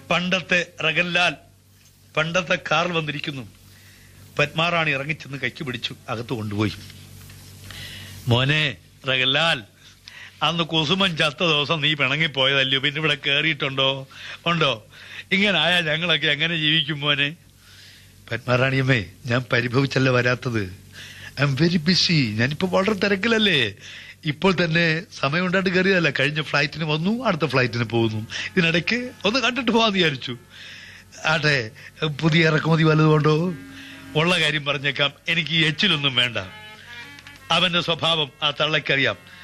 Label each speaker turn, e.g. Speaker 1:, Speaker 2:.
Speaker 1: പണ്ടത്തെ റഗൻലാൽ പണ്ടത്തെ കാറിൽ വന്നിരിക്കുന്നു പത്മാറാണി ഇറങ്ങിച്ചെന്ന് കൈക്ക് പിടിച്ചു അകത്ത് കൊണ്ടുപോയി മോനെ റഗൻലാൽ അന്ന് കുസുമൻ ചത്ത ദിവസം നീ പിണങ്ങിപ്പോയതല്ലയോ പിന്നെ ഇവിടെ കേറിയിട്ടുണ്ടോ ഉണ്ടോ ഇങ്ങനെ ആയാ ഞങ്ങളൊക്കെ എങ്ങനെ ജീവിക്കും മോനെ പത്മാറാണിയമ്മേ ഞാൻ പരിഭവിച്ചല്ല വരാത്തത് ഐ എം വെരി ബിസി ഞാനിപ്പോ വളരെ തിരക്കിലല്ലേ ഇപ്പോൾ തന്നെ സമയം ഉണ്ടായിട്ട് കയറിയതല്ല കഴിഞ്ഞ ഫ്ലൈറ്റിന് വന്നു അടുത്ത ഫ്ലൈറ്റിന് പോകുന്നു ഇതിനിടയ്ക്ക് ഒന്ന് കണ്ടിട്ട് പോകാന്ന് വിചാരിച്ചു ആട്ടെ പുതിയ ഇറക്കുമതി വല്ലതുകൊണ്ടോ ഉള്ള കാര്യം പറഞ്ഞേക്കാം എനിക്ക് ഈ എച്ചിലൊന്നും വേണ്ട അവന്റെ സ്വഭാവം ആ തള്ളക്കറിയാം